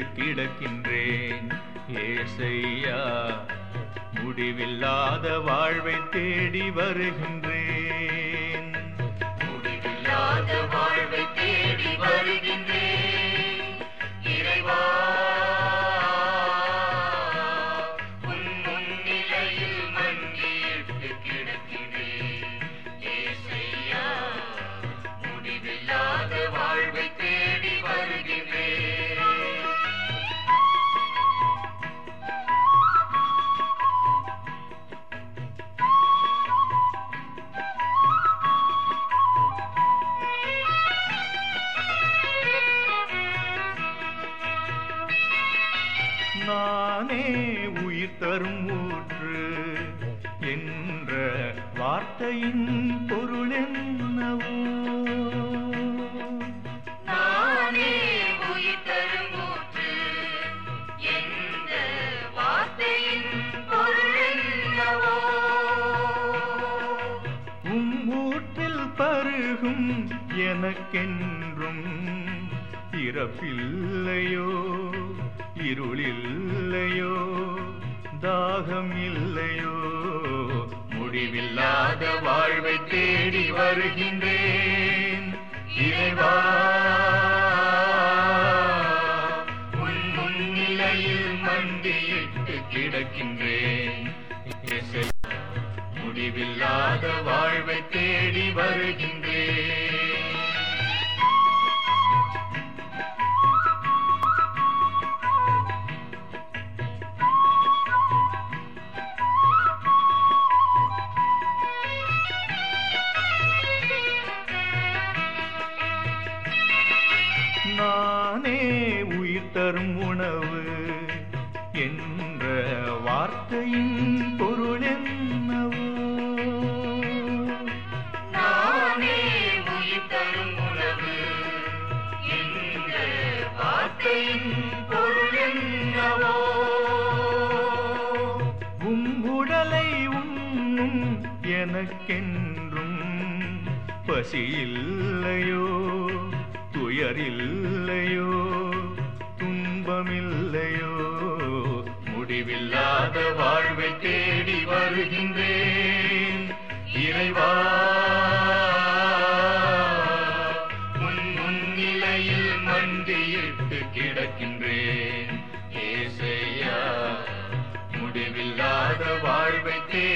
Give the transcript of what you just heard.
கிடக்கின்றேன் ஏசையா முடிவில்லாத வாழ்வை தேடி வருகின்றேன் முடிவில்லாத வாழ்வை தேடி வருகின்றேன் இறைவா உன் முன்னிலையில் மண்டியிட்டு கிடக்கிறேன் ஏசையா முடிவில்லாத வாழ்வை தேடி வருகின்றேன் நானே உயிர் தரும் ஊற்று என்ற வார்த்தையின் பொருள் என்னவோ நானே உயிர் தரும் ஊற்று எந்த வார்த்தையின் பொருள் என்னவோ உம் ஊற்றில் பருகும் எனக்கென்றும் இறப்பில்லையோ இருளில்லையோ தாகம் இல்லையோ முடிவில்லாத வாழ்வை தேடி வருகின்றேன் இறைவா உன் முன்னிலையில் மண்டியிட்டு கிடக்கின்றேன் இயேசையா, முடிவில்லாத வாழ்வை தேடி வருகின்றேன் நானே உயிர் தரும் உணவு என்ற வார்த்தையின் பொருள் என்னவோ நானே உயிர் தரும் உணவு என்ற வார்த்தையின் பொருள் என்னவோ உம் உடலை உண்ணும் எனக்கென்றும் பசியில்லையோ துயரில்லையோ துன்பமில்லையோ முடிவில்லாத வாழ்வை தேடி வருகின்றேன் இறைவா உன் முன்னிலையில் மண்டியிட்டு கிடக்கின்றேன் ஏசையா முடிவில்லாத வாழ்வை தேடி